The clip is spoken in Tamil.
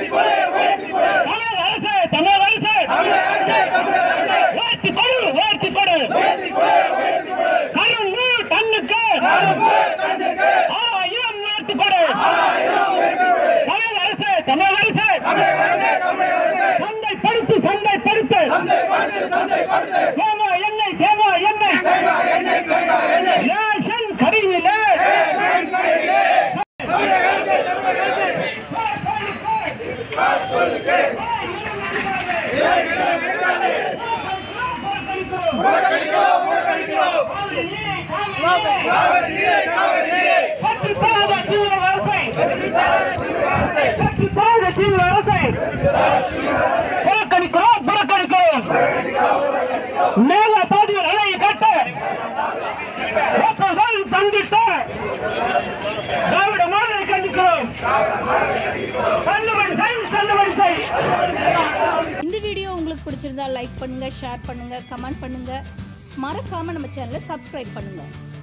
தமிழக அரசு தமிழக அரசு உயர்த்தி கொடு உயர்த்தி கொடு கரும்பு டன்னுக்கு ஆயிரம் உயர்த்தி கொடு தமிழக அரசு தமிழக அரசு சந்தைப்படுத்து சந்தைப்படுத்து தேவா எண்ணெய் தேவா எண்ணெய் ரேஷன் கடையிலே கட்டுப்பாடு தீவிர அரசை கட்டுப்பாடு தீவிர அரசை புறக்கணிக்கிறோம் புறக்கணிக்கிறோம் மேல பாதிகள் அலையை கட்ட ஒப்புதல் தந்திட்ட திராவிட மாடலை கண்டிக்கிறோம் தள்ளுபடி செய் தள்ளுபடி செய் இந்த வீடியோ உங்களுக்கு பிடிச்சிருந்தா லைக் பண்ணுங்க ஷேர் பண்ணுங்க கமெண்ட் பண்ணுங்க மறக்காம நம்ம சேனலை சப்ஸ்கிரைப் பண்ணுங்க